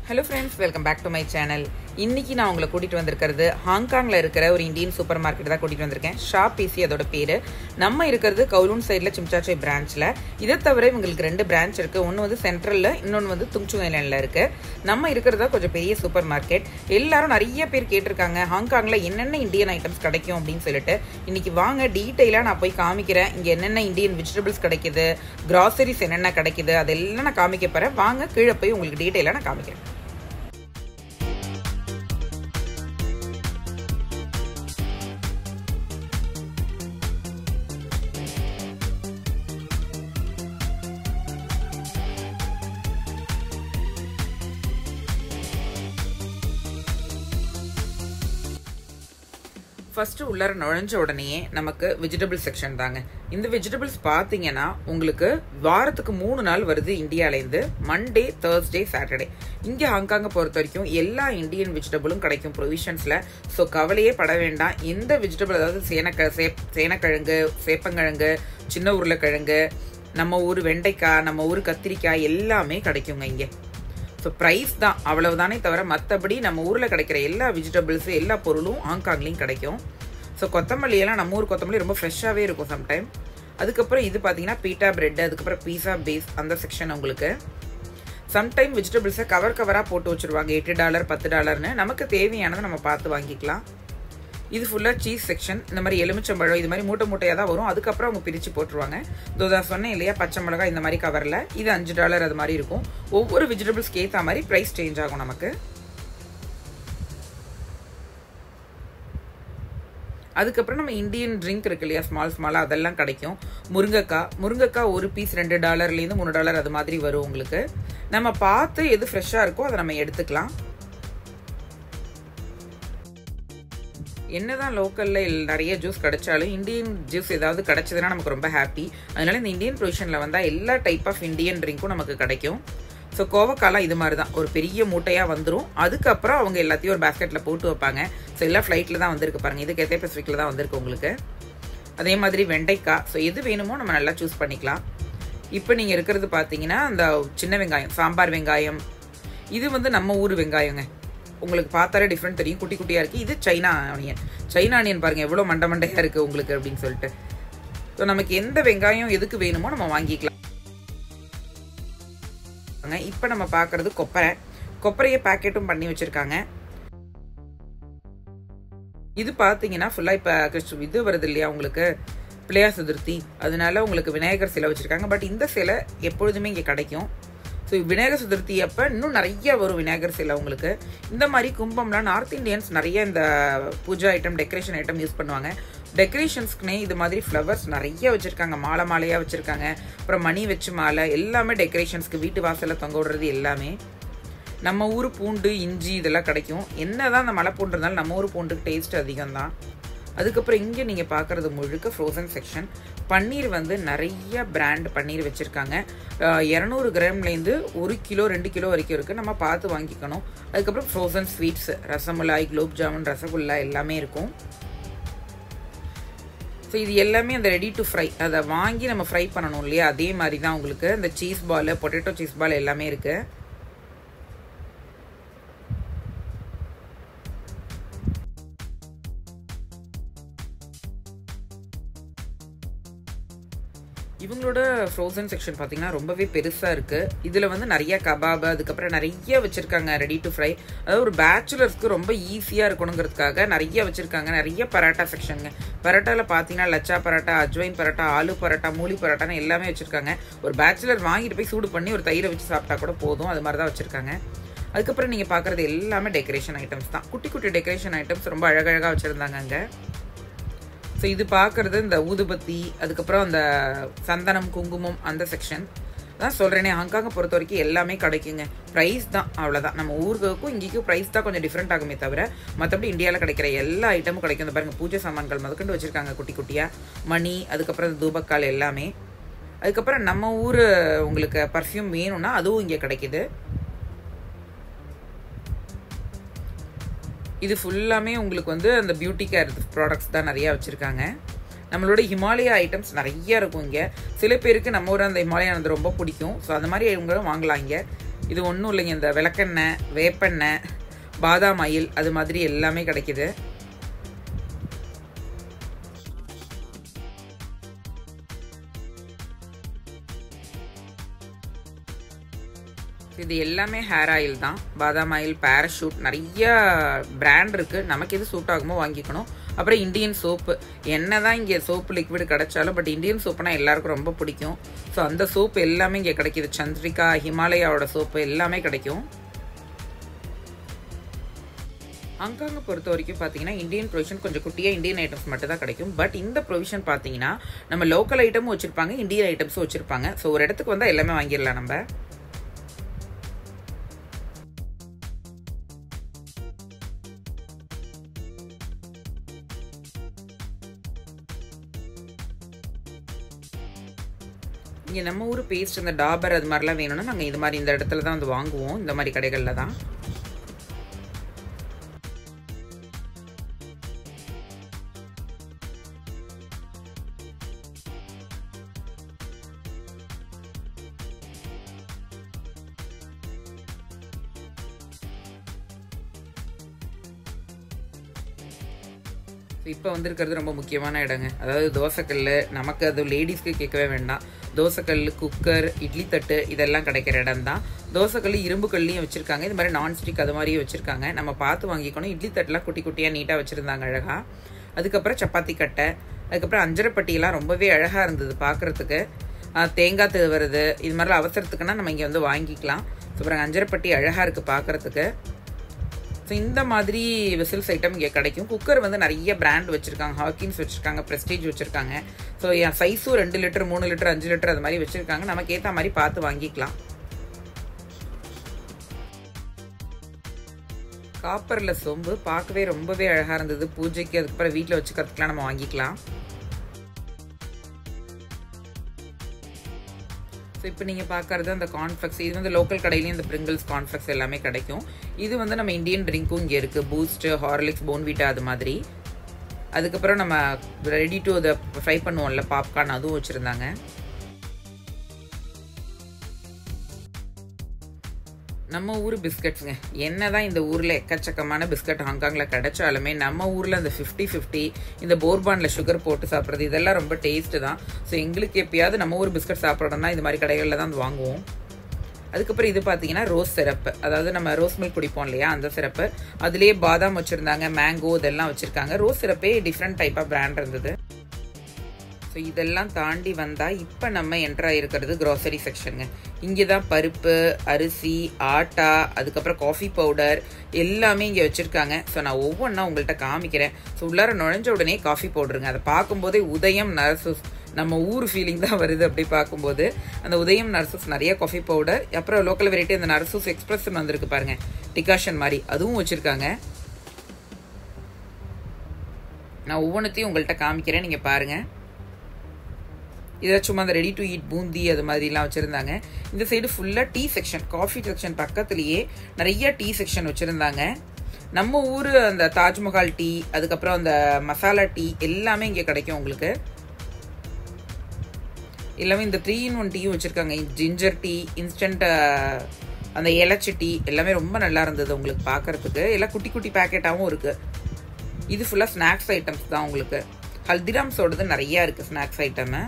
hello friends welcome back to my channel இன்னைக்கு நான் உங்களை கூட்டிட்டு வந்திருக்கிறது ஹாங்காங்ல இருக்கிற ஒரு இந்தியன் சூப்பர் மார்க்கெட் தான் கூட்டிட்டு வந்திருக்கேன் ஷாப் பிசி அதோட பேரு நம்ம இருக்கிறது கவுலூன் சைடில் சிம்சாச்சை பிரான்ச்ல இதை தவிர இவங்களுக்கு ரெண்டு பிரான்ச் இருக்கு ஒன்று வந்து சென்ட்ரல்ல இன்னொன்று வந்து துங்சுங் ஐலாண்ட்ல இருக்கு நம்ம இருக்கிறதா கொஞ்சம் பெரிய சூப்பர் மார்க்கெட் எல்லாரும் நிறைய பேர் கேட்டிருக்காங்க ஹாங்காங்ல என்னென்ன இந்தியன் ஐட்டம்ஸ் கிடைக்கும் அப்படின்னு சொல்லிட்டு இன்னைக்கு வாங்க டீட்டெயிலாக நான் போய் காமிக்கிறேன் இங்க என்னென்ன இந்தியன் வெஜிடபிள்ஸ் கிடைக்குது கிராசரிஸ் என்னென்ன கிடைக்குது அதெல்லாம் நான் காமிக்க போறேன் வாங்க கீழே போய் உங்களுக்கு டீட்டெயிலாக நான் காமிக்கிறேன் ஃபர்ஸ்ட் உள்ளார நுழைஞ்ச உடனே நமக்கு வெஜிடபிள் செக்ஷன் தாங்க இந்த வெஜிடபிள்ஸ் பார்த்தீங்கன்னா உங்களுக்கு வாரத்துக்கு மூணு நாள் வருது இந்தியாவிலேருந்து மண்டே தேர்ஸ்டே சாட்டர்டே இங்கே ஹாங்காங்கை பொறுத்த வரைக்கும் எல்லா இந்தியன் வெஜிடபிளும் கிடைக்கும் ப்ரொவிஷன்ஸில் ஸோ கவலையே பட வேண்டாம் எந்த வெஜிடபிள் அதாவது சேனக்க சே சேனக்கிழங்கு சேப்பங்கிழங்கு சின்ன உருளைக்கிழங்கு நம்ம ஊர் வெண்டைக்காய் நம்ம ஊர் கத்திரிக்காய் எல்லாமே கிடைக்குங்க இங்கே ஸோ ப்ரைஸ் தான் அவ்வளவுதானே தவிர மற்றபடி நம்ம ஊரில் கிடைக்கிற எல்லா வெஜிடபிள்ஸு எல்லா பொருளும் ஹாங்காங்லேயும் கிடைக்கும் ஸோ கொத்தமல்லி எல்லாம் நம்ம ஊர் கொத்தமல்லி ரொம்ப ஃப்ரெஷ்ஷாகவே இருக்கும் சம்டைம் அதுக்கப்புறம் இது பார்த்தீங்கன்னா பீட்டா பிரெட் அதுக்கப்புறம் பீஸா பேஸ் அந்த செக்ஷன் உங்களுக்கு சம்டைம் வெஜிடபிள்ஸை கவர் கவராக போட்டு வச்சுருவாங்க எட்டு டாலர் பத்து டாலர்னு நமக்கு தேவையானதை நம்ம பார்த்து வாங்கிக்கலாம் இது ஃபுல்லாக சீஸ் செக்ஷன் இந்த மாதிரி எலுமிச்சம்பழம் இது மாதிரி மூட்டை மூட்டையாக தான் வரும் அதுக்கப்புறம் அவங்க பிரித்து போட்டுருவாங்க தோதா சொன்னேன் இல்லையா பச்சை மிளகாய் இந்த மாதிரி கவரில் இது அஞ்சு டாலர் அது மாதிரி இருக்கும் ஒவ்வொரு வெஜிடபிள்ஸ்க்கு ஏற்ற மாதிரி ப்ரைஸ் சேஞ்ச் ஆகும் நமக்கு அதுக்கப்புறம் நம்ம இந்தியன் ட்ரிங்க் இருக்கு இல்லையா ஸ்மால் ஸ்மாலாக அதெல்லாம் கிடைக்கும் முருங்கைக்காய் முருங்கைக்காய் ஒரு பீஸ் ரெண்டு டாலர்லேருந்து மூணு டாலர் அது மாதிரி வரும் உங்களுக்கு நம்ம பார்த்து எது ஃப்ரெஷ்ஷாக இருக்கோ அதை நம்ம எடுத்துக்கலாம் என்னதான் லோக்கல்ல நிறைய ஜூஸ் கிடைச்சாலும் இந்தியன் ஜூஸ் ஏதாவது கிடைச்சதுன்னா நமக்கு ரொம்ப ஹாப்பி அதனால இந்த இந்தியன் ப்ரொவிஷன்ல வந்தா எல்லா டைப் ஆஃப் இந்தியன் ட்ரிங்க்கும் நமக்கு கிடைக்கும் ஸோ கோவக்காலாம் இது மாதிரி தான் ஒரு பெரிய மூட்டையாக வந்துடும் அதுக்கப்புறம் அவங்க எல்லாத்தையும் ஒரு பேஸ்கெட்டில் போட்டு வைப்பாங்க ஸோ எல்லாம் ஃப்ளைட்டில் தான் வந்திருக்கு பாருங்க இது கேத்தே பெசிஃபிக்கில் தான் வந்திருக்கு உங்களுக்கு அதே மாதிரி வெண்டைக்காய் ஸோ எது வேணுமோ நம்ம நல்லா சூஸ் பண்ணிக்கலாம் இப்போ நீங்கள் இருக்கிறது பார்த்தீங்கன்னா அந்த சின்ன வெங்காயம் சாம்பார் வெங்காயம் இது வந்து நம்ம ஊர் வெங்காயங்க உங்களுக்கு பார்த்தாலே டிஃப்ரெண்ட் தெரியும் குட்டி குட்டியாக இருக்குது இது சைனா ஆனியன் சைனா ஆனியன் பாருங்கள் எவ்வளோ மண்டை மண்டையாக இருக்குது உங்களுக்கு அப்படின்னு சொல்லிட்டு ஸோ நமக்கு எந்த வெங்காயம் எதுக்கு வேணுமோ நம்ம வாங்கிக்கலாம் இப்போ நம்ம பார்க்குறது கொப்பரை கொப்பரையை பேக்கெட்டும் பண்ணி வச்சுருக்காங்க இது பார்த்தீங்கன்னா ஃபுல்லாக இப்போ கிறிஸ்து இது வருது இல்லையா உங்களுக்கு பிள்ளையார் சதுர்த்தி அதனால உங்களுக்கு விநாயகர் சிலை வச்சுருக்காங்க பட் இந்த சிலை எப்பொழுதுமே இங்கே கிடைக்கும் ஸோ விநாயகர் சதுர்த்தி அப்போ இன்னும் நிறைய வரும் விநாயகர் சிலை உங்களுக்கு இந்த மாதிரி கும்பம்லாம் நார்த் இந்தியன்ஸ் நிறைய இந்த pooja item decoration item use பண்ணுவாங்க டெக்கரேஷன்ஸ்க்குனே இது மாதிரி ஃப்ளவர்ஸ் நிறைய வச்சுருக்காங்க மாலை மாலையாக வச்சுருக்காங்க அப்புறம் மணி வச்சு மாலை எல்லாமே டெக்கரேஷன்ஸ்க்கு வீட்டு வாசலில் தொங்க விடுறது எல்லாமே நம்ம ஊர் பூண்டு இஞ்சி இதெல்லாம் கிடைக்கும் என்ன தான் அந்த மலை பூண்டு இருந்தாலும் நம்ம ஊர் பூண்டுக்கு டேஸ்ட் அதிகம் தான் அதுக்கப்புறம் இங்கே நீங்கள் பார்க்குறது முழுக்க ஃப்ரோசன் செக்ஷன் பன்னீர் வந்து நிறைய பிராண்ட் பன்னீர் வச்சுருக்காங்க இரநூறு கிராம்லேருந்து ஒரு கிலோ ரெண்டு கிலோ வரைக்கும் இருக்குது நம்ம பார்த்து வாங்கிக்கணும் அதுக்கப்புறம் ஃப்ரோசன் ஸ்வீட்ஸ் ரசமலாய் குலோப் ஜாமுன் ரசகுல்லா எல்லாமே இருக்கும் ஸோ இது எல்லாமே அந்த ரெடி டு ஃப்ரை அதை வாங்கி நம்ம ஃப்ரை பண்ணணும் இல்லையா அதே மாதிரி தான் உங்களுக்கு இந்த cheese ball potato cheese ball எல்லாமே இருக்குது இவங்களோட ஃப்ரோசன் செக்ஷன் பார்த்தீங்கன்னா ரொம்பவே பெருசாக இருக்குது இதில் வந்து நிறைய கபாப் அதுக்கப்புறம் நிறைய வச்சுருக்காங்க ரெடி டு ஃப்ரை அதாவது ஒரு பேச்சுலர்ஸ்க்கு ரொம்ப ஈஸியாக இருக்கணுங்கிறதுக்காக நிறைய வச்சுருக்காங்க நிறைய பரோட்டா செக்ஷனுங்க பரோட்டாவில் பார்த்தீங்கன்னா லச்சா பரோட்டா அஜ்வைன் பரோட்டா ஆலு பரோட்டா மூலி பரோட்டான்னு எல்லாமே வச்சுருக்காங்க ஒரு பேச்சுலர் வாங்கிட்டு போய் சூடு பண்ணி ஒரு தயிரை வச்சு சாப்பிட்டா கூட போதும் அது மாதிரி தான் வச்சுருக்காங்க அதுக்கப்புறம் நீங்கள் பார்க்குறது எல்லாமே டெக்கரேஷன் ஐட்டம்ஸ் தான் குட்டி குட்டி டெக்கரேஷன் ஐட்டம்ஸ் ரொம்ப அழகழகாக வச்சுருந்தாங்க அங்கே ஸோ இது பார்க்குறது இந்த ஊதுபத்தி அதுக்கப்புறம் அந்த சந்தனம் குங்குமம் அந்த செக்ஷன் தான் சொல்கிறேனே ஹாங்காங்கை பொறுத்த வரைக்கும் எல்லாமே கிடைக்குங்க ப்ரைஸ் தான் அவ்வளோதான் நம்ம ஊருக்கும் இங்கேயும் ப்ரைஸ் தான் கொஞ்சம் டிஃப்ரெண்ட் ஆகுமே தவிர மற்றபடி இந்தியாவில் கிடைக்கிற எல்லா ஐட்டமும் கிடைக்கும் இந்த பாருங்கள் பூஜை சாமான்கள் முதற்கொண்டு வச்சுருக்காங்க குட்டி குட்டியாக மணி அதுக்கப்புறம் தூபக்கால் எல்லாமே அதுக்கப்புறம் நம்ம ஊர் உங்களுக்கு பர்ஃப்யூம் வேணும்னா அதுவும் இங்கே கிடைக்கிது இது ஃபுல்லாமே உங்களுக்கு வந்து அந்த பியூட்டி கேர் ப்ராடக்ட்ஸ் தான் நிறையா வச்சுருக்காங்க நம்மளோட ஹிமாலயா ஐட்டம்ஸ் நிறைய இருக்கும் இங்கே சில பேருக்கு நம்ம ஊர் அந்த ஹிமாலயா வந்து ரொம்ப பிடிக்கும் ஸோ அந்த மாதிரி இவங்களும் வாங்கலாம் இங்கே இது ஒன்றும் இல்லைங்க இந்த விளக்கெண்ணெய் வேப்பெண்ணெய் பாதாம் ஆயில் அது மாதிரி எல்லாமே கிடைக்குது இது எல்லாமே ஹேர் ஆயில் தான் பாதாம் ஆயில் பேராஷூட் நிறைய பிராண்ட் இருக்குது நமக்கு எது சூட் ஆகுமோ வாங்கிக்கணும் அப்புறம் இந்தியன் சோப்பு என்ன தான் இங்கே சோப்பு லிக்விட் கிடைச்சாலும் பட் இந்தியன் சோப்புனா எல்லாருக்கும் ரொம்ப பிடிக்கும் ஸோ அந்த சோப்பு எல்லாமே இங்கே கிடைக்கிது சந்திரிகா ஹிமாலயாவோட சோப்பு எல்லாமே கிடைக்கும் ஹாங்காங்கை பொறுத்த வரைக்கும் பார்த்தீங்கன்னா இந்தியன் ப்ரொவிஷன் கொஞ்சம் குட்டியாக இந்தியன் ஐட்டம்ஸ் மட்டும் தான் கிடைக்கும் பட் இந்த ப்ரொவிஷன் பார்த்தீங்கன்னா நம்ம லோக்கல் ஐட்டமும் வச்சுருப்பாங்க இந்தியன் ஐட்டம்ஸும் வச்சுருப்பாங்க ஸோ ஒரு இடத்துக்கு வந்தால் எல்லாமே வாங்கிடலாம் நம்ம இங்கே நம்ம ஊர் பேஸ்ட் இந்த டாபர் அது மாதிரிலாம் வேணும்னா நாங்கள் இது மாதிரி இந்த இடத்துல தான் வந்து வாங்குவோம் இந்த மாதிரி கடைகளில் தான் இப்போ வந்திருக்கிறது ரொம்ப முக்கியமான இடங்க அதாவது தோசைக்கல் நமக்கு அது லேடிஸ்க்கு கேட்கவே வேண்டாம் தோசைக்கல் குக்கர் இட்லி தட்டு இதெல்லாம் கிடைக்கிற இடம் தான் தோசைக்கல் இரும்பு கல்லையும் வச்சுருக்காங்க இது மாதிரி நான்ஸ்டிக் அது மாதிரியும் வச்சுருக்காங்க நம்ம பார்த்து வாங்கிக்கணும் இட்லி தட்டுலாம் குட்டி குட்டியாக நீட்டாக வச்சுருந்தாங்க அழகாக அதுக்கப்புறம் சப்பாத்தி கட்டை அதுக்கப்புறம் அஞ்சரைப்பட்டியெல்லாம் ரொம்பவே அழகாக இருந்தது பார்க்குறதுக்கு தேங்காய் திருவுறது இது மாதிரிலாம் அவசரத்துக்குன்னா நம்ம இங்கே வந்து வாங்கிக்கலாம் அப்புறம் அஞ்சரைப்பட்டி அழகாக இருக்குது பார்க்குறதுக்கு ஸோ இந்த மாதிரி விசில்ஸ் ஐட்டம் இங்கே கிடைக்கும் குக்கர் வந்து நிறைய பிராண்ட் வச்சுருக்காங்க ஹாக்கின்ஸ் வச்சுருக்காங்க ப்ரெஸ்டீஜ் வச்சுருக்காங்க ஸோ என் சைஸும் ரெண்டு லிட்டர் மூணு லிட்டர் அஞ்சு லிட்டர் அது மாதிரி வச்சுருக்காங்க நமக்கு ஏற்ற மாதிரி பார்த்து வாங்கிக்கலாம் காப்பரில் சொம்பு பார்க்கவே ரொம்பவே அழகாக இருந்தது பூஜைக்கு அதுக்கப்புறம் வீட்டில் வச்சுக்கிறதுக்குலாம் நம்ம வாங்கிக்கலாம் ஸோ இப்போ நீங்கள் பார்க்குறது அந்த கான்ஃப்ளெக்ஸ் இது வந்து லோக்கல் கடையிலையும் இந்த பிரிங்கிள்ஸ் கான்ஃப்ளெக்ஸ் எல்லாமே கிடைக்கும் இது வந்து நம்ம இந்தியன் ட்ரிங்க்கும் இங்கே இருக்குது பூஸ்ட்டு ஹார்லிக்ஸ் போன்விட்டா அது மாதிரி அதுக்கப்புறம் நம்ம ரெடி டு அதை ஃப்ரை பண்ணுவோம்ல பாப்கார்ன் அதுவும் வச்சுருந்தாங்க நம்ம ஊர் பிஸ்கட்ஸுங்க என்ன தான் இந்த ஊரில் எக்கச்சக்கமான பிஸ்கட் ஹாங்காங்கில் கிடைச்சாலுமே நம்ம ஊரில் அந்த ஃபிஃப்டி ஃபிஃப்டி இந்த போர்பானில் சுகர் போட்டு சாப்பிட்றது இதெல்லாம் ரொம்ப டேஸ்ட்டு தான் ஸோ எங்களுக்கு எப்பயாவது நம்ம ஊர் பிஸ்கட் சாப்பிட்றோம்னா இந்த மாதிரி கடைகளில் தான் வாங்குவோம் அதுக்கப்புறம் இது பார்த்தீங்கன்னா ரோஸ் சிரப்பு அதாவது நம்ம ரோஸ் மில்க் குடிப்போம் இல்லையா அந்த சிரப்பு அதுலேயே பாதாம் வச்சுருந்தாங்க மேங்கோ இதெல்லாம் வச்சுருக்காங்க ரோஸ் சிரப்பே டிஃப்ரெண்ட் டைப் ஆஃப் பிராண்ட் இருந்தது ஸோ இதெல்லாம் தாண்டி வந்தால் இப்போ நம்ம என்ட்ரு ஆகிருக்கிறது க்ராசரி செக்ஷனுங்க இங்கே தான் பருப்பு அரிசி ஆட்டா அதுக்கப்புறம் காஃபி பவுடர் எல்லாமே இங்கே வச்சுருக்காங்க ஸோ நான் ஒவ்வொன்றா உங்கள்கிட்ட காமிக்கிறேன் ஸோ உள்ளார நுழைஞ்ச உடனே காஃபி பவுடருங்க அதை பார்க்கும்போதே உதயம் நர்சஸ் நம்ம ஊர் ஃபீலிங் தான் வருது அப்படி பார்க்கும்போது அந்த உதயம் நர்சஸ் நிறைய காஃபி பவுடர் அப்புறம் லோக்கல் வெரைட்டி அந்த நர்சஸ் எக்ஸ்பிரஸ்ன்னு வந்திருக்கு பாருங்க டிகாஷன் மாதிரி அதுவும் வச்சுருக்காங்க நான் ஒவ்வொன்றத்தையும் உங்கள்கிட்ட காமிக்கிறேன் நீங்கள் பாருங்கள் இதை சும்மா அந்த ரெடி டு ஈட் பூந்தி அது மாதிரிலாம் வச்சுருந்தாங்க இந்த சைடு ஃபுல்லாக டீ செக்ஷன் காஃபி செக்ஷன் பக்கத்துலேயே நிறைய டீ செக்ஷன் வச்சுருந்தாங்க நம்ம ஊர் அந்த தாஜ்மஹால் டீ அதுக்கப்புறம் அந்த மசாலா டீ எல்லாமே இங்கே கிடைக்கும் உங்களுக்கு எல்லாமே இந்த த்ரீ இன் ஒன் டீயும் வச்சுருக்காங்க ஜிஞ்சர் டீ இன்ஸ்டன்ட் அந்த இலச்சி டீ எல்லாமே ரொம்ப நல்லா இருந்தது உங்களுக்கு பார்க்குறதுக்கு எல்லாம் குட்டி குட்டி பேக்கெட்டாகவும் இருக்குது இது ஃபுல்லாக ஸ்நாக்ஸ் ஐட்டம்ஸ் தான் உங்களுக்கு ஹல்திராம்ஸோடது நிறையா இருக்குது ஸ்நாக்ஸ் ஐட்டமு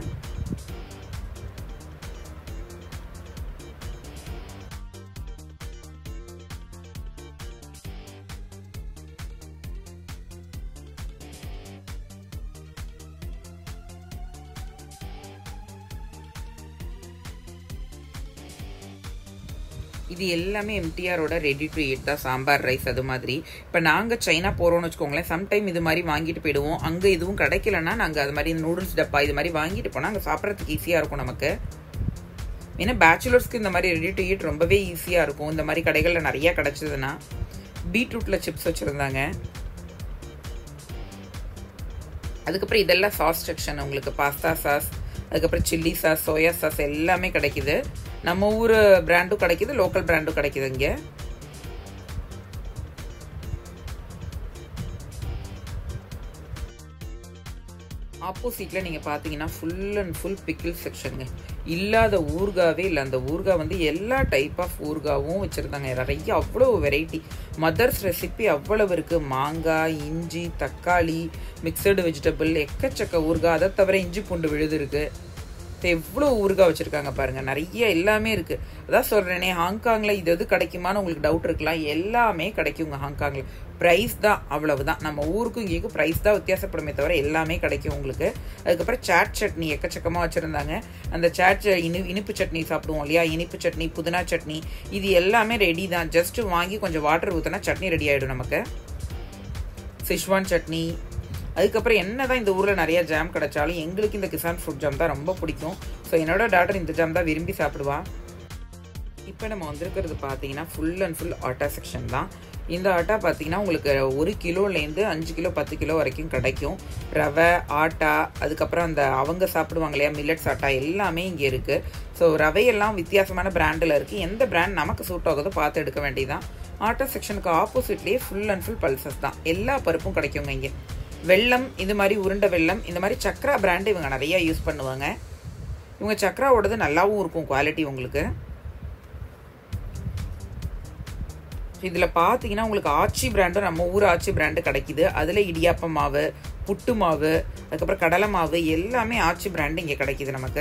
இது எல்லாமே எம்டிஆரோட ரெடி டு ஈட் தான் சாம்பார் ரைஸ் அது மாதிரி இப்போ நாங்கள் சைனா போகிறோம்னு வச்சுக்கோங்களேன் சம்டைம் இது மாதிரி வாங்கிட்டு போயிடுவோம் அங்கே இதுவும் கிடைக்கலன்னா நாங்கள் அது மாதிரி நூடுல்ஸ் டப்பா இது மாதிரி வாங்கிட்டு போனால் அங்கே சாப்பிட்றதுக்கு ஈஸியாக இருக்கும் நமக்கு ஏன்னா பேச்சுலர்ஸ்க்கு இந்த மாதிரி ரெடி டு ஈட் ரொம்பவே ஈஸியாக இருக்கும் இந்த மாதிரி கடைகளில் நிறையா கிடச்சிதுன்னா பீட்ரூட்டில் சிப்ஸ் வச்சுருந்தாங்க அதுக்கப்புறம் இதெல்லாம் சாஸ் செக்ஷன் உங்களுக்கு பாஸ்தா சாஸ் அதுக்கப்புறம் சில்லி சாஸ் சோயா சாஸ் எல்லாமே கிடைக்குது நம்ம ஊர் பிராண்டும் கிடைக்குது லோக்கல் பிராண்டும் கிடைக்குது இங்கே ஆப்போசிட்டில் நீங்கள் பார்த்தீங்கன்னா ஃபுல் அண்ட் ஃபுல் பிக்கிள் செக்ஷனுங்க இல்லாத ஊறுகாவே இல்லை அந்த ஊறுகாய் வந்து எல்லா டைப் ஆஃப் ஊறுகாவும் வச்சுருந்தாங்க நிறைய அவ்வளோ வெரைட்டி மதர்ஸ் ரெசிபி அவ்வளவு இருக்குது மாங்காய் இஞ்சி தக்காளி மிக்சடு வெஜிடபிள் எக்கச்சக்க ஊறுகாய் அதை தவிர இஞ்சி பூண்டு விழுது இருக்குது எவ்வளோ ஊறுகாய் வச்சுருக்காங்க பாருங்கள் நிறைய எல்லாமே இருக்குது அதான் சொல்கிறேனே ஹாங்காங்கில் இது எது கிடைக்குமான்னு உங்களுக்கு டவுட் இருக்கலாம் எல்லாமே கிடைக்குங்க ஹாங்காங்கில் ப்ரைஸ் தான் அவ்வளவுதான் நம்ம ஊருக்கும் இங்கேயும் ப்ரைஸ் தான் வித்தியாசப்படுமே தவிர எல்லாமே கிடைக்கும் உங்களுக்கு அதுக்கப்புறம் சாட் சட்னி எக்கச்சக்கமாக வச்சுருந்தாங்க அந்த சாட் இனி இனிப்பு சட்னி சாப்பிடுவோம் இல்லையா இனிப்பு சட்னி புதினா சட்னி இது எல்லாமே ரெடி தான் ஜஸ்ட் வாங்கி கொஞ்சம் வாட்டர் ஊற்றினா சட்னி ரெடி ஆகிடும் நமக்கு சிஷ்வான் சட்னி அதுக்கப்புறம் என்ன தான் இந்த ஊரில் நிறைய ஜாம் கிடைச்சாலும் எங்களுக்கு இந்த கிசான் ஃப்ரூட் ஜாம் தான் ரொம்ப பிடிக்கும் ஸோ என்னோட டாக்டர் இந்த ஜாம் தான் விரும்பி சாப்பிடுவா இப்போ நம்ம வந்திருக்கிறது பார்த்தீங்கன்னா full and full atta section தான் இந்த ஆட்டா பார்த்தீங்கன்னா உங்களுக்கு ஒரு கிலோலேருந்து அஞ்சு கிலோ பத்து கிலோ வரைக்கும் கிடைக்கும் ரவை ஆட்டா அதுக்கப்புறம் அந்த அவங்க சாப்பிடுவாங்க இல்லையா மில்லட்ஸ் ஆட்டா எல்லாமே இங்கே இருக்குது ஸோ ரவையெல்லாம் வித்தியாசமான பிராண்டில் இருக்குது எந்த பிராண்ட் நமக்கு சூட் ஆகுதோ பார்த்து எடுக்க வேண்டியதான் ஆட்டா செக்ஷனுக்கு ஆப்போசிட்லேயே ஃபுல் அண்ட் ஃபுல் பல்சஸ் தான் எல்லா பருப்பும் கிடைக்குங்க இங்கே வெள்ளம் இது மாதிரி உருண்டை வெள்ளம் இந்த மாதிரி சக்ரா பிராண்டு இவங்க நிறைய யூஸ் பண்ணுவாங்க இவங்க சக்ராவோடது நல்லாவும் இருக்கும் குவாலிட்டி உங்களுக்கு இதில் பார்த்தீங்கன்னா உங்களுக்கு ஆச்சி பிராண்டும் நம்ம ஊர் ஆச்சி பிராண்டு கிடைக்குது அதில் இடியாப்ப மாவு புட்டு மாவு அதுக்கப்புறம் கடலை மாவு எல்லாமே ஆச்சி பிராண்டு இங்கே கிடைக்குது நமக்கு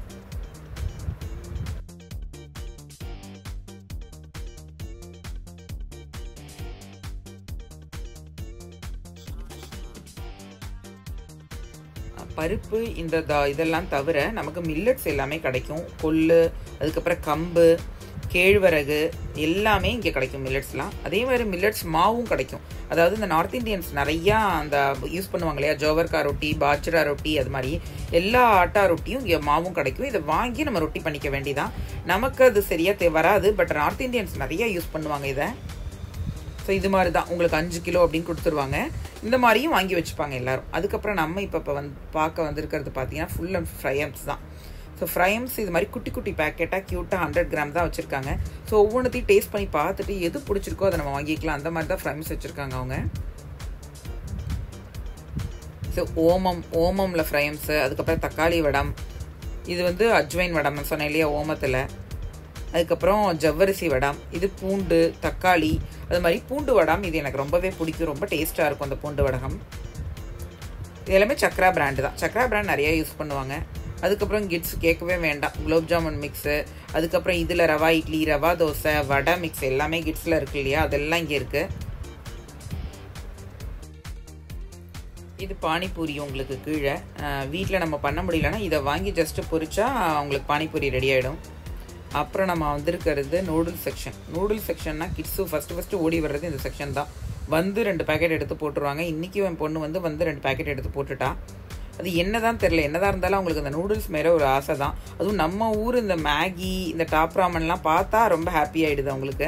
பருப்பு இந்த த இதெல்லாம் தவிர நமக்கு மில்லட்ஸ் எல்லாமே கிடைக்கும் கொள்ளு அதுக்கப்புறம் கம்பு கேழ்வரகு எல்லாமே இங்கே கிடைக்கும் மில்லட்ஸ்லாம் அதே மாதிரி மில்லட்ஸ் மாவும் கிடைக்கும் அதாவது இந்த நார்த் இந்தியன்ஸ் நிறையா அந்த யூஸ் பண்ணுவாங்க இல்லையா ஜோவர்கா ரொட்டி பாஜ்ரா ரொட்டி அது மாதிரி எல்லா ஆட்டா ரொட்டியும் இங்கே மாவும் கிடைக்கும் இதை வாங்கி நம்ம ரொட்டி பண்ணிக்க வேண்டிதான் நமக்கு அது சரியாக தே வராது பட் நார்த் இந்தியன்ஸ் நிறையா யூஸ் பண்ணுவாங்க இதை ஸோ இது மாதிரி தான் உங்களுக்கு அஞ்சு கிலோ அப்படின்னு கொடுத்துருவாங்க இந்த மாதிரியும் வாங்கி வச்சுப்பாங்க எல்லாரும் அதுக்கப்புறம் நம்ம இப்போ இப்போ வந்து பார்க்க வந்திருக்கிறது பார்த்தீங்கன்னா ஃபுல் அண்ட் ஃப்ரையம்ஸ் தான் ஸோ ஃப்ரைம்ஸ் இது மாதிரி குட்டி குட்டி பேக்கெட்டாக க்யூட்டாக ஹண்ட்ரட் கிராம் தான் வச்சுருக்காங்க ஸோ ஒவ்வொன்றத்தையும் டேஸ்ட் பண்ணி பார்த்துட்டு எது பிடிச்சிருக்கோ அதை நம்ம வாங்கிக்கலாம் அந்த மாதிரி தான் ஃப்ரைம்ஸ் வச்சுருக்காங்க அவங்க ஸோ ஓமம் ஓமமில் ஃப்ரைம்ஸு அதுக்கப்புறம் தக்காளி வடம் இது வந்து அஜ்வைன் வடம் சொன்னேன் இல்லையா ஓமத்தில் அதுக்கப்புறம் ஜவ்வரிசி வடம் இது பூண்டு தக்காளி அது மாதிரி பூண்டு வடம் இது எனக்கு ரொம்பவே பிடிக்கும் ரொம்ப டேஸ்ட்டாக இருக்கும் அந்த பூண்டு வடகம் இது எல்லாமே சக்ரா பிராண்டு தான் சக்ரா பிராண்ட் நிறைய யூஸ் பண்ணுவாங்க அதுக்கப்புறம் கிட்ஸ் கேட்கவே வேண்டாம் குலோப் ஜாமுன் மிக்ஸு அதுக்கப்புறம் இதில் ரவா இட்லி ரவா தோசை வடை மிக்ஸ் எல்லாமே கிட்ஸில் இருக்கு இல்லையா அதெல்லாம் இங்கே இருக்குது இது பானிபூரி உங்களுக்கு கீழே வீட்டில் நம்ம பண்ண முடியலன்னா இதை வாங்கி ஜஸ்ட்டு பொரிச்சா உங்களுக்கு பானிபூரி ரெடி ஆகிடும் அப்புறம் நம்ம வந்திருக்கிறது நூடுல்ஸ் செக்ஷன் நூடுல்ஸ் செக்ஷன்னா கிட்ஸு ஃபஸ்ட்டு ஃபஸ்ட்டு ஓடி வர்றது இந்த செக்ஷன் தான் வந்து ரெண்டு பேக்கெட் எடுத்து போட்டுருவாங்க இன்றைக்கி என் பொண்ணு வந்து வந்து ரெண்டு பேக்கெட் எடுத்து போட்டுட்டா அது என்னதான் தெரில என்னதான் இருந்தாலும் அவங்களுக்கு அந்த நூடுல்ஸ் மேலே ஒரு ஆசை தான் அதுவும் நம்ம ஊர் இந்த மேகி இந்த டாப் ராமன்லாம் பார்த்தா ரொம்ப ஹாப்பி ஆகிடுது அவங்களுக்கு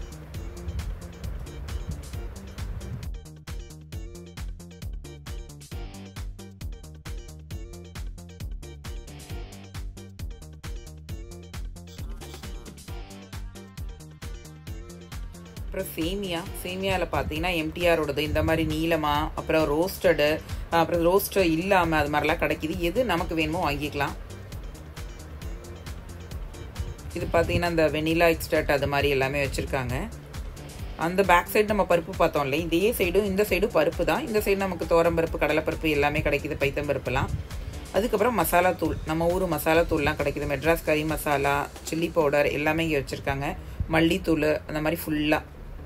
அப்புறம் சேமியா சேமியாவில் பார்த்தீங்கன்னா எம்டிஆரோடது இந்த மாதிரி நீளமாக அப்புறம் ரோஸ்டடு அப்புறம் ரோஸ்டர் இல்லாமல் அது மாதிரிலாம் கிடைக்கிது எது நமக்கு வேணுமோ வாங்கிக்கலாம் இது பார்த்தீங்கன்னா இந்த வெனிலா எக்ஸ்ட்ராட் அது மாதிரி எல்லாமே வச்சுருக்காங்க அந்த பேக் சைடு நம்ம பருப்பு பார்த்தோம் இல்லை இதே சைடும் இந்த சைடும் பருப்பு தான் இந்த சைடு நமக்கு தோரம்பருப்பு கடலைப்பருப்பு எல்லாமே கிடைக்கிது பைத்தம்பருப்புலாம் அதுக்கப்புறம் மசாலா தூள் நம்ம ஊர் மசாலா தூள்லாம் கிடைக்கிது மெட்ராஸ் கறி மசாலா சில்லி பவுடர் எல்லாமே இங்கே வச்சுருக்காங்க மல்லித்தூள் அந்த மாதிரி ஃபுல்லாக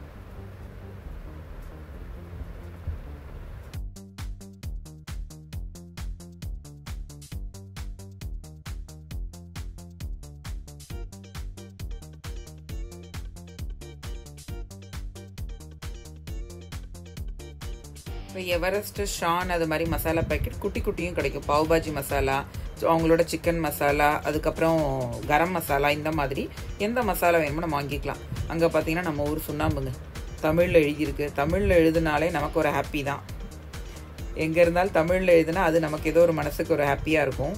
இப்போ எவரெஸ்ட் ஷான் அது மாதிரி மசாலா பேக்கெட் குட்டி குட்டியும் கிடைக்கும் பாவ்பாஜி மசாலா ஸோ அவங்களோட சிக்கன் மசாலா அதுக்கப்புறம் கரம் மசாலா இந்த மாதிரி எந்த மசாலா வேணுமோ நம்ம வாங்கிக்கலாம் அங்கே பார்த்தீங்கன்னா நம்ம ஊர் சுண்ணாம்புங்க தமிழில் எழுதியிருக்கு தமிழில் எழுதுனாலே நமக்கு ஒரு ஹாப்பி தான் எங்கே இருந்தாலும் தமிழில் எழுதுனா அது நமக்கு ஏதோ ஒரு மனசுக்கு ஒரு ஹாப்பியாக இருக்கும்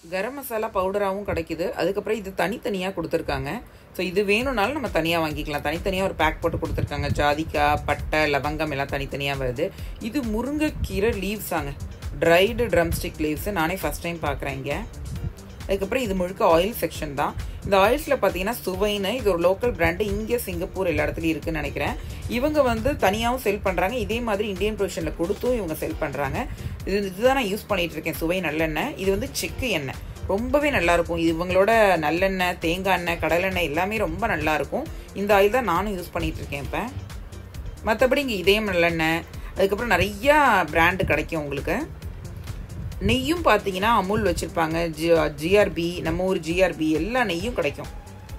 கரம் மசாலா பவுடராகவும் கிடைக்குது அதுக்கப்புறம் இது தனித்தனியாக கொடுத்துருக்காங்க ஸோ இது வேணும்னாலும் நம்ம தனியாக வாங்கிக்கலாம் தனித்தனியாக ஒரு பேக் போட்டு கொடுத்துருக்காங்க ஜாதிக்காய் பட்டை லவங்கம் எல்லாம் தனித்தனியாக வருது இது முருங்கைக்கீரை லீவ்ஸாங்க ட்ரைடு ட்ரம் ஸ்டிக் லீவ்ஸு நானே ஃபஸ்ட் டைம் பார்க்குறேன் இங்கே அதுக்கப்புறம் இது முழுக்க ஆயில் செக்ஷன் தான் இந்த ஆயில்ஸில் பார்த்தீங்கன்னா சுவைன்னு இது ஒரு லோக்கல் பிராண்டு இங்கே சிங்கப்பூர் எல்லா இடத்துலையும் இருக்குன்னு நினைக்கிறேன் இவங்க வந்து தனியாகவும் செல் பண்ணுறாங்க இதே மாதிரி இந்தியன் ப்ரொவிஷனில் கொடுத்தும் இவங்க செல் பண்ணுறாங்க இது இதுதான் நான் யூஸ் பண்ணிகிட்டு இருக்கேன் சுவை நல்லெண்ணெய் இது வந்து செக்கு எண்ணெய் ரொம்பவே நல்லாயிருக்கும் இது இவங்களோட நல்லெண்ணெய் தேங்காய் எண்ணெய் கடலெண்ணெய் எல்லாமே ரொம்ப நல்லாயிருக்கும் இந்த ஆயில் தான் நானும் யூஸ் பண்ணிகிட்டு இருக்கேன் இப்போ மற்றபடி இங்கே இதயம் நல்லெண்ணெய் அதுக்கப்புறம் நிறையா பிராண்டு கிடைக்கும் உங்களுக்கு நெய்யும் பார்த்தீங்கன்னா அமுல் வச்சுருப்பாங்க ஜி ஜிஆர்பி நம்ம ஊர் ஜிஆர்பி எல்லா நெய்யும் கிடைக்கும்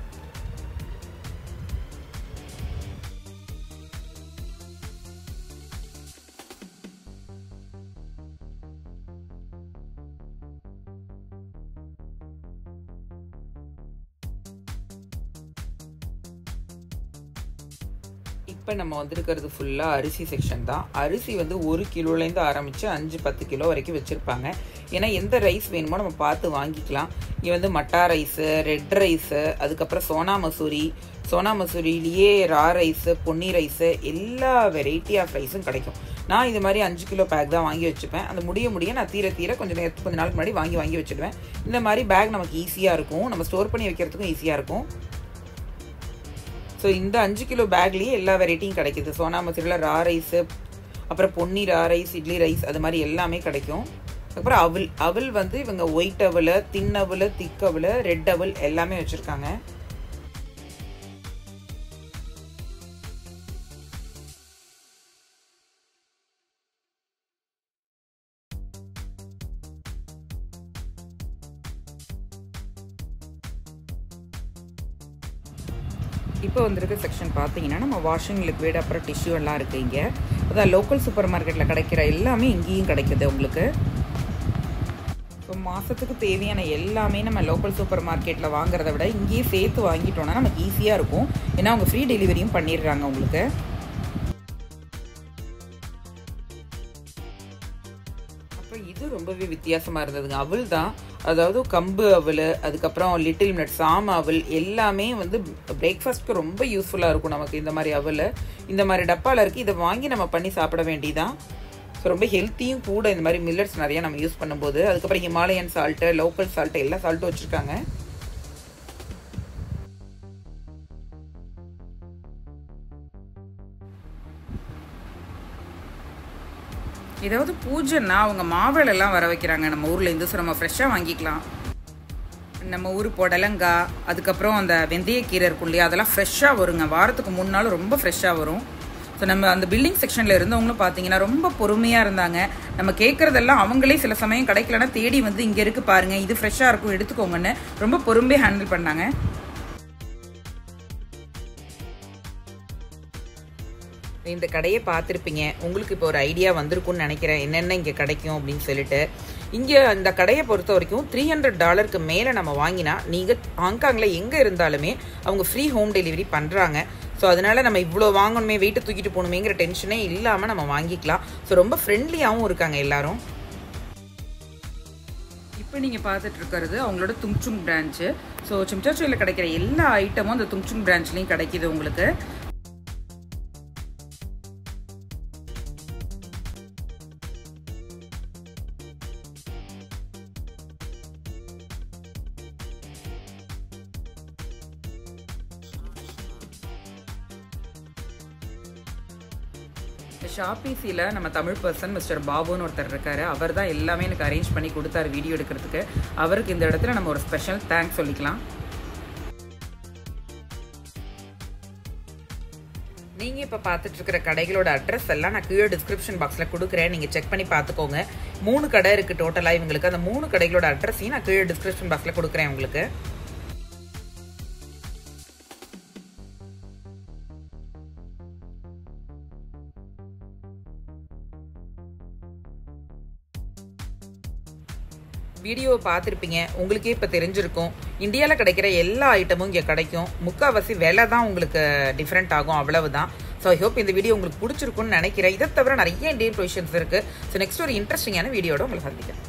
இப்போ நம்ம வந்திருக்கிறது ஃபுல்லாக அரிசி செக்ஷன் தான் அரிசி வந்து ஒரு கிலோலேருந்து ஆரம்பித்து அஞ்சு பத்து கிலோ வரைக்கும் வச்சுருப்பாங்க ஏன்னா எந்த ரைஸ் வேணுமோ நம்ம பார்த்து வாங்கிக்கலாம் இங்கே வந்து மட்டா ரைஸு ரெட் ரைஸு அதுக்கப்புறம் சோனா மசூரி சோனா மசூரியிலேயே ரா ரைஸு பொன்னி ரைஸு எல்லா வெரைட்டி ஆஃப் ரைஸும் கிடைக்கும் நான் இது மாதிரி அஞ்சு கிலோ பேக் தான் வாங்கி வச்சுப்பேன் அந்த முடிய முடிய நான் தீர தீர கொஞ்சம் நேரத்துக்கு கொஞ்சம் நாளுக்கு முன்னாடி வாங்கி வாங்கி வச்சுடுவேன் இந்த மாதிரி பேக் நமக்கு ஈஸியாக இருக்கும் நம்ம ஸ்டோர் பண்ணி வைக்கிறதுக்கும் ஈஸியாக இருக்கும் ஸோ இந்த அஞ்சு கிலோ பேக்லேயே எல்லா வெரைட்டியும் கிடைக்குது சோனா மசூரியில் ரா ரைஸு அப்புறம் Ponni raw rice idli rice அது மாதிரி எல்லாமே கிடைக்கும் அப்புறம் அவல் அவல் வந்து இவங்க ஒயிட் அவல் தின் அவல் திக் அவல் ரெட் அவல் எல்லாமே வச்சுருக்காங்க இப்போ வந்திருக்க செக்ஷன் பார்த்தீங்கன்னா நம்ம வாஷிங் லிக்விட் அப்புறம் டிஷ்யூ எல்லாம் இருக்குது இங்கே அதான் லோக்கல் சூப்பர் மார்க்கெட்டில் கிடைக்கிற எல்லாமே இங்கேயும் கிடைக்குது உங்களுக்கு ஸோ மாதத்துக்கு தேவையான எல்லாமே நம்ம லோக்கல் சூப்பர் மார்க்கெட்டில் வாங்குறத விட இங்கேயே சேர்த்து வாங்கிட்டோம்னா நமக்கு ஈஸியாக இருக்கும் ஏன்னா அவங்க ஃப்ரீ டெலிவரியும் பண்ணிடுறாங்க உங்களுக்கு அப்புறம் இது ரொம்பவே வித்தியாசமாக இருந்ததுங்க அவள் தான் அதாவது கம்பு அவல் அதுக்கப்புறம் லிட்டில் மினட் சாம அவல் எல்லாமே வந்து பிரேக்ஃபாஸ்ட்க்கு ரொம்ப யூஸ்ஃபுல்லாக இருக்கும் நமக்கு இந்த மாதிரி அவல் இந்த மாதிரி டப்பாவில் இருக்குது இதை வாங்கி நம்ம பண்ணி சாப்பிட வேண்டியதான் ஸோ ரொம்ப ஹெல்த்தியும் கூட இந்த மாதிரி மில்லட்ஸ் நிறையா நம்ம யூஸ் பண்ணும்போது அதுக்கப்புறம் ஹிமாலயன் சால்ட்டு லோக்கல் சால்ட்டு எல்லா சால்ட்டும் வச்சுருக்காங்க ஏதாவது பூஜைன்னா அவங்க மாவிளெல்லாம் வர வைக்கிறாங்க நம்ம ஊரில் இருந்து ஸோ நம்ம ஃப்ரெஷ்ஷாக வாங்கிக்கலாம் நம்ம ஊர் புடலங்காய் அதுக்கப்புறம் அந்த வெந்தயக்கீரை இருக்கும் இல்லையா அதெல்லாம் ஃப்ரெஷ்ஷாக வருங்க வாரத்துக்கு மூணு நாள் ரொம்ப ஃப்ரெஷ்ஷாக வரும் ஸோ நம்ம அந்த பில்டிங் செக்ஷனில் இருந்தவங்களும் பார்த்தீங்கன்னா ரொம்ப பொறுமையாக இருந்தாங்க நம்ம கேட்குறதெல்லாம் அவங்களே சில சமயம் கிடைக்கலன்னா தேடி வந்து இங்கே இருக்கு பாருங்க இது ஃப்ரெஷ்ஷாக இருக்கும் எடுத்துக்கோங்கன்னு ரொம்ப பொறுமையாக ஹேண்டில் பண்ணாங்க இந்த கடையை பார்த்துருப்பீங்க உங்களுக்கு இப்போ ஒரு ஐடியா வந்திருக்கும்னு நினைக்கிறேன் என்னென்ன இங்கே கிடைக்கும் அப்படின்னு சொல்லிட்டு இங்கே இந்த கடையை பொறுத்த வரைக்கும் த்ரீ ஹண்ட்ரட் டாலருக்கு மேலே நம்ம வாங்கினா நீங்கள் ஹாங்காங்கில் எங்கே இருந்தாலுமே அவங்க ஃப்ரீ ஹோம் டெலிவரி பண்ணுறாங்க ஸோ அதனால நம்ம இவ்வளோ வாங்கணுமே வெயிட்டை தூக்கிட்டு போகணுமேங்கிற டென்ஷனே இல்லாமல் நம்ம வாங்கிக்கலாம் ஸோ ரொம்ப ஃப்ரெண்ட்லியாகவும் இருக்காங்க எல்லாரும் இப்போ நீங்கள் பார்த்துட்டு இருக்கிறது அவங்களோட துங்சுங் பிரான்ச்சு ஸோ சிம்சாச்சோயில் கிடைக்கிற எல்லா ஐட்டமும் அந்த துங்சுங் பிரான்ச்லேயும் கிடைக்கிது உங்களுக்கு ஷாப்பிசியில் நம்ம தமிழ் பர்சன் மிஸ்டர் பாபுன்னு ஒருத்தர் இருக்காரு அவர் தான் எல்லாமே எனக்கு அரேஞ்ச் பண்ணி கொடுத்தாரு வீடியோ எடுக்கிறதுக்கு அவருக்கு இந்த இடத்துல நம்ம ஒரு ஸ்பெஷல் தேங்க்ஸ் சொல்லிக்கலாம் நீங்கள் இப்போ பார்த்துட்டு இருக்கிற கடைகளோட அட்ரஸ் எல்லாம் நான் கீழே டிஸ்கிரிப்ஷன் பாக்ஸில் கொடுக்குறேன் நீங்கள் செக் பண்ணி பார்த்துக்கோங்க மூணு கடை இருக்குது டோட்டலாக இவங்களுக்கு அந்த மூணு கடைகளோட அட்ரஸையும் நான் கீழே டிஸ்கிரிப்ஷன் பாக்ஸில் கொடுக்குறேன் உங்களுக்கு வீடியோவை பார்த்துருப்பீங்க உங்களுக்கே இப்போ தெரிஞ்சிருக்கும் இந்தியாவில் கிடைக்கிற எல்லா ஐட்டமும் இங்கே கிடைக்கும் முக்கால்வாசி விலை தான் உங்களுக்கு டிஃப்ரெண்ட் ஆகும் அவ்வளவுதான் ஸோ ஐ ஹோப் இந்த வீடியோ உங்களுக்கு பிடிச்சிருக்கும்னு நினைக்கிறேன் இதை தவிர நிறைய இந்தியன் பொசிஷன்ஸ் இருக்குது ஸோ நெக்ஸ்ட் ஒரு இன்ட்ரெஸ்டிங்கான வீடியோட உங்களை சந்திக்கிறேன்